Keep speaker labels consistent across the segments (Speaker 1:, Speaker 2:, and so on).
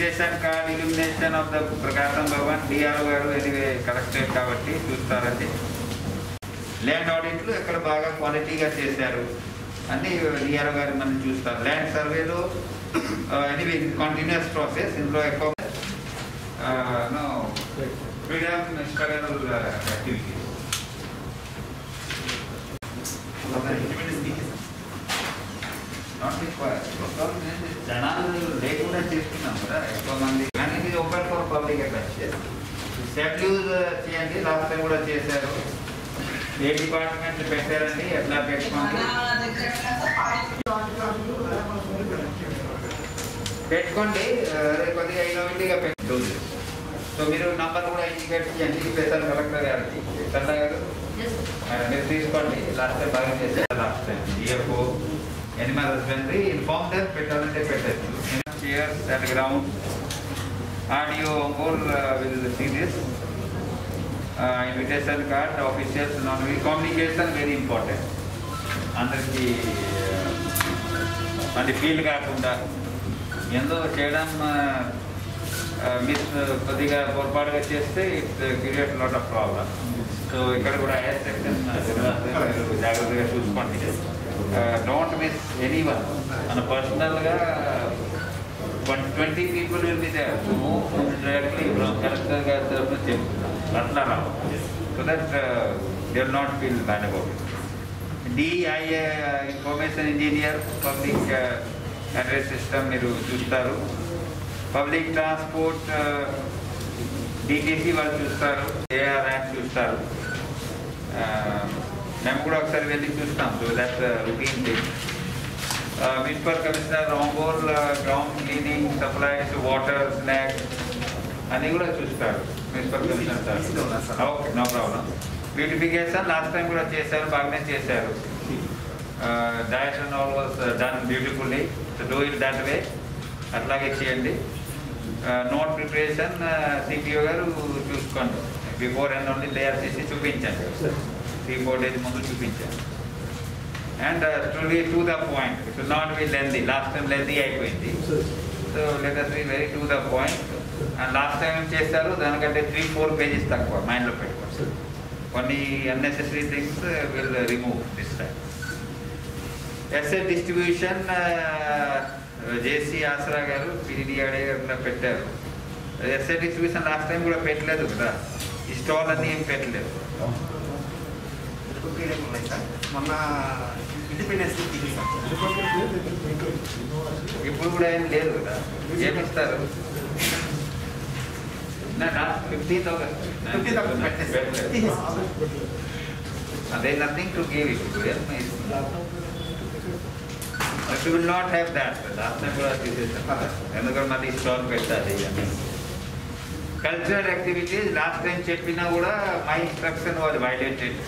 Speaker 1: Invitation card illumination of the Prakasam Bhavan DRO garu anyway collected కాబట్టి చూస్తారండి land ఆడిట్లు ఎక్కడ బాగా క్వాలిటీగా చేశారు అన్ని డిఆర్ఓ గారు మనం చూస్తారు ల్యాండ్ సర్వేలో ఎనీవే కంటిన్యూస్ ప్రాసెస్ ఇందులో ఎక్కువ no freedom struggle activities not required జనాలు లేకుండా చేస్తున్నాం కదా ఎక్కువ మంది కానీ ఇది open for public address schedule చేయండి లాస్ట్ టైం కూడా చేశారు ఏ డిపార్ట్మెంట్ పెట్టారండి ఎట్లా పెట్టుకోండి పెట్టుకోండి ఆ, రేపు కొద్దిగా ఇన్నోవేటివ్గా పెట్టుకోండి సో మీరు నంబర్ కూడా ఇండికేట్ చేయండి స్పెషల్ కలెక్టర్ గారికి చందా గారు ఆ, మీరు తీసుకోండి లాస్ట్ టైం బాగా చేశారు last time DFO animal husbandry inform there పెట్టాలంటే పెట్టచ్చు chairs at ground audio all will see this invitation card officials non communication very important అందరికీ అది ఫీల్ కాకుండా ఎంతో చేయడం మిస్ కొద్దిగా పొరపాటుగా చేస్తే it create lot of problem so ఇక్కడ కూడా హెయిర్ సెక్షన్ జాగ్రత్తగా చూసుకోండి డోంట్ మిస్ ఎనీ వన్ మన పర్సనల్గా one twenty people will be there directly collector గారి తరఫున చెప్తున్నారు అట్లా రావు so that they will not feel bad about it DI information engineer public address system మీరు చూస్తారు పబ్లిక్ ట్రాన్స్పోర్ట్ డిటీసీ వాళ్ళు చూస్తారు ఏఆర్ ర్యాంక్ చూస్తారు Uh, మేము కూడా ఒకసారి వెళ్ళి చూస్తాం so that routine thing municipal commissioner ఆంబోల్ ground cleaning supplies water snacks అన్నీ కూడా చూస్తారు municipal commissioner sir okay no problem beautification last time కూడా చేశారు బాగానే చేశారు diet and all was done beautifully so do it that way అట్లాగే చేయండి నోట్ ప్రిపరేషన్ సిపిఓ గారు చూసుకోండి బిఫోర్ అండ్ ఓన్లీ తయారు చేసి చూపించండి త్రీ ఫోర్ డేస్ ముందు చూపించండి and to be to the point to not be lengthy last time lengthy అయిపోయింది so let be very to the point and last time ఏం చేస్తారు దానికంటే త్రీ ఫోర్ పేజెస్ తక్కువ మైండ్లో పెట్టుకోండి కొన్ని unnecessary things will remove this time SL distribution JC Aasara garu పిడిడిఆడే అట్లా పెట్టారు ఎస్ఎల్ డిస్ట్రిబ్యూషన్ లాస్ట్ టైం కూడా పెట్టలేదు కదా ఈ స్టాల్ అన్నీ ఏం పెట్టలేదు
Speaker 2: మొన్న ఇండిపెండెన్స్ తీసేసాం
Speaker 1: ఇప్పుడు కూడా ఏం లేదు కదా ఏమి ఇస్తారు ఫిఫ్టీన్త్ ఆగస్ట్
Speaker 2: ఫిఫ్టీన్త్ ఆగస్ట్ పెట్టేసి తీసేసాం
Speaker 1: అదే నథింగ్ టు గివ్ ఇప్పుడు you will not have that last time కూడా తీసేసాం ఎందుకంటే మళ్ళీ స్టాల్ పెట్టాలి అని కల్చరల్ యాక్టివిటీస్ లాస్ట్ టైం చెప్పినా కూడా మై ఇన్స్ట్రక్షన్ వాజ్ వైలేటెడ్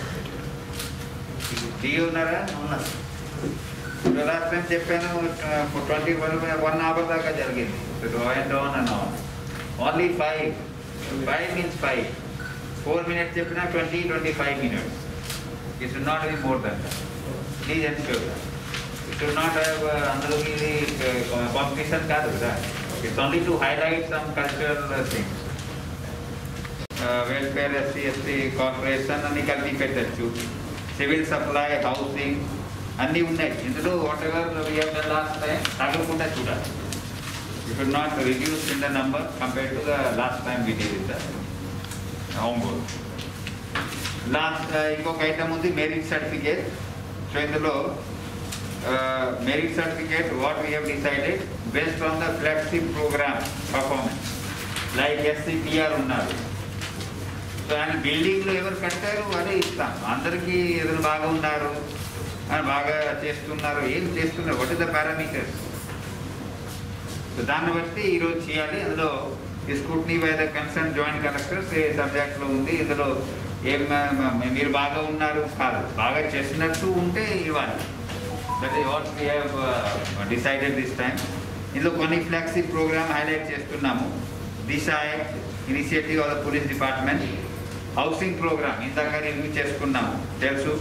Speaker 1: డి ఉన్నారా లాస్ట్ టైం చెప్పాను ట్వంటీ వన్ వన్ అవర్ దాకా జరిగింది and on and on only five five means five four minutes చెప్పినా twenty twenty five minutes it should not be more than please ensure it should not have అందరికి ఇది competition కాదు కదా it's only to highlight some cultural things welfare SC ST corporation అన్ని కలిపి పెట్టచ్చు civil supply housing అన్నీ ఉన్నాయి ఇందులో వాట్ ఎవర్ లాస్ట్ టైం తగ్గకుండా చూడాలి you should not reduce in the number compare to the last time we deal the home board last ఇంకొక item ఉంది మెరిట్ సర్టిఫికేట్ సో ఇందులో merit certificate what we have decided based on the flexi programme performance like SCPR ఉన్నారు so ఆయన బిల్డింగ్లో ఎవరు కట్టారు అదే ఇస్తాం అందరికీ ఎదురు బాగా ఉన్నారు అని బాగా చేస్తున్నారు ఏం చేస్తున్నారు what is the parameters so దాన్ని బట్టి ఈరోజు చేయాలి అందులో ఈ scrutiny by the concern joint collectors ఏ సబ్జెక్ట్లో ఉంది ఇందులో ఏం మ- మ- మీరు బాగా ఉన్నారు కాదు బాగా చేసినట్టు ఉంటే ఇవ్వాలి దట్ ఈ what we have decided this time ఇందులో కొన్ని ఫ్లెక్సీ ప్రోగ్రామ్ హైలైట్ చేస్తున్నాము Disha act initiative of the police department housing program ఇందాక రివ్యూ చేసుకున్నాము తెలుసు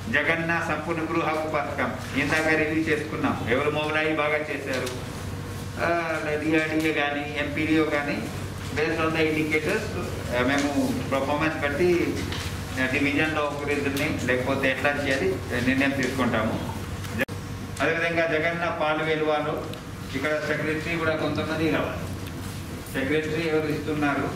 Speaker 1: జగన్న సంపూర్ణ గృహ హక్కు పథకం ఇందాక రివ్యూ చేసుకున్నాం ఎవరు మొబైల్ బాగా చేశారు డిఆర్డిఏ కానీ ఎంపీడిఓ కానీ బేస్డ్ ఆన్ ద ఇండికేటర్స్ మేము పర్ఫార్మెన్స్ బట్టి డివిజన్లో ఒక ఇద్దరిని లేకపోతే ఎట్లా చేయాలి నిర్ణయం తీసుకుంటాము అదేవిధంగా జగన్న పాలు వెలువాలో ఇక్కడ సెక్రటరీ కూడా కొంతమంది కావాలి సెక్రటరీ ఎవరు ఇస్తున్నారు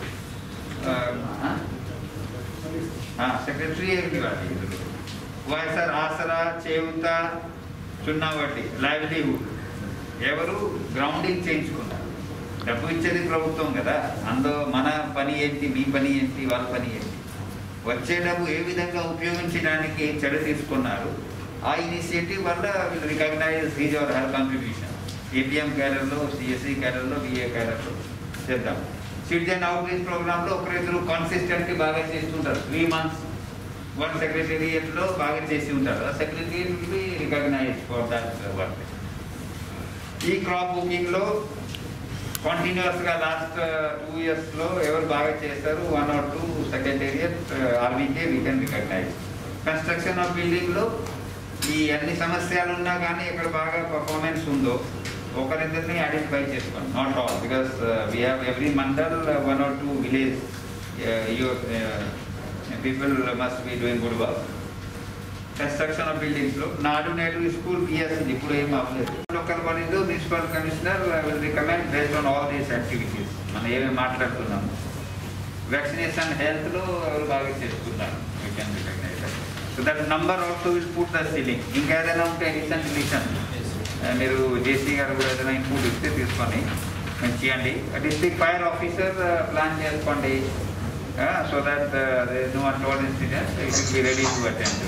Speaker 1: సెక్రటరీ ఎవరికి ఇవ్వాలి వైఎస్ఆర్ ఆసరా చేయుత సున్నా వడ్డీ లైవ్లీహుడ్ ఎవరు గ్రౌండింగ్ చేయించుకున్నారు డబ్బు ఇచ్చేది ప్రభుత్వం కదా అందులో మన పని ఏంటి మీ పని ఏంటి వాళ్ళ పని ఏంటి వచ్చే డబ్బు ఏ విధంగా ఉపయోగించడానికి చర్య తీసుకున్నారు ఆ ఇనిషియేటివ్ వల్ల will recognise his our health contribution APM క్యాడర్లో సిఎస్సి క్యాడర్లో బిఏ క్యాడర్లో చేద్దాం సిటిజన్ అవుట్ రీచ్ ప్రోగ్రామ్లో ఒకరిద్దరు కాన్సిస్టెంట్గా బాగా చేస్తుంటారు త్రీ మంత్స్ వన్ సెక్రటేరియట్లో బాగా చేసి ఉంటారు ఆ secretariat will be recognise for that work ఈ క్రాప్ బుకింగ్లో కంటిన్యూస్గా లాస్ట్ టూ ఇయర్స్లో ఎవరు బాగా చేస్తారు one or two secretariat RBK we can recognise construction of బిల్డింగ్లో ఈ అన్ని సమస్యలు ఉన్నా కానీ ఎక్కడ బాగా పర్ఫార్మెన్స్ ఉందో ఒకరిద్దరిని ఐడెంటిఫై చేసుకోండి not all because we have every mandal one or two village your people must be doing good work construction of బిల్డింగ్స్లో నాడు నేడు స్కూల్ పిఎస్సి ఇప్పుడు ఏం అవ్వలేదు local bodies municipal commissioner will recommend based on all these activities మనం ఏమేమి మాట్లాడుతున్నాము vaccination హెల్త్లో ఎవరు బాగా చేసుకున్నారు we can recognise so that number also will put the ceiling ఇంకా ఏదైనా ఉంటే ఎడిషన్ డిలీషన్ మీరు జేసీ గారు కూడా ఏదైనా ఇన్పుట్ ఇస్తే తీసుకొని మేము చేయండి డిస్ట్రిక్ట్ ఫైర్ ఆఫీసర్ ప్లాన్ చేసుకోండి so that no untoward incident it will be ready to attend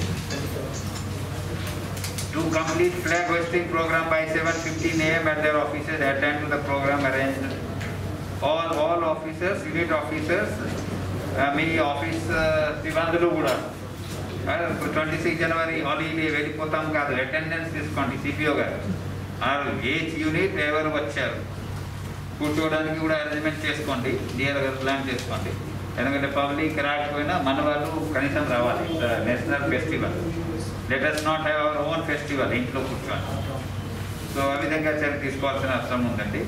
Speaker 1: to complete flag hoisting program by 7:15 a.m. at their offices, attend to the program arranged. All all officers, unit officers, uh, మీ office శివాందులు కూడా twenty six జనవరి holiday వెళ్ళిపోతాం కాదు attendance తీసుకోండి CPO గారు ఆరు age unit ఎవరు వచ్చారు కూర్చోవడానికి కూడా అరేంజ్మెంట్ చేసుకోండి డిఆర్ గారు ప్లాన్ చేసుకోండి ఎందుకంటే పబ్లిక్ రాకపోయినా మన వాళ్ళు కనీసం రావాలి national festival let us not have our own festival ఇంట్లో కూర్చొని సో ఆ విధంగా చర్య తీసుకోవాల్సిన అవసరం ఉందండి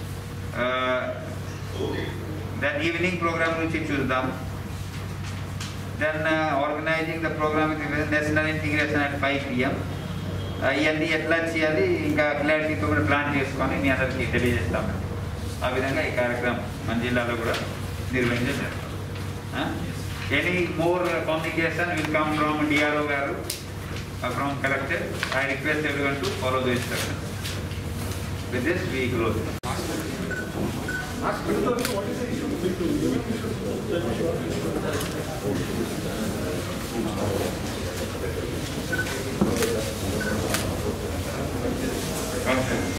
Speaker 1: దెన్ ఈవినింగ్ ప్రోగ్రామ్ నుంచి చూద్దాం then organising the program national integration at five PM ఇవన్నీ ఎట్లా చేయాలి ఇంకా క్లారిటీతో కూడా ప్లాన్ చేసుకొని మీ అందరికీ తెలియజేస్తాం ఆ విధంగా ఈ కార్యక్రమం మన జిల్లాలో కూడా నిర్వహించారు any more communication will come from DRO గారు from collector I request everyone to follow the instructions. With this, we close.
Speaker 3: What is the issue?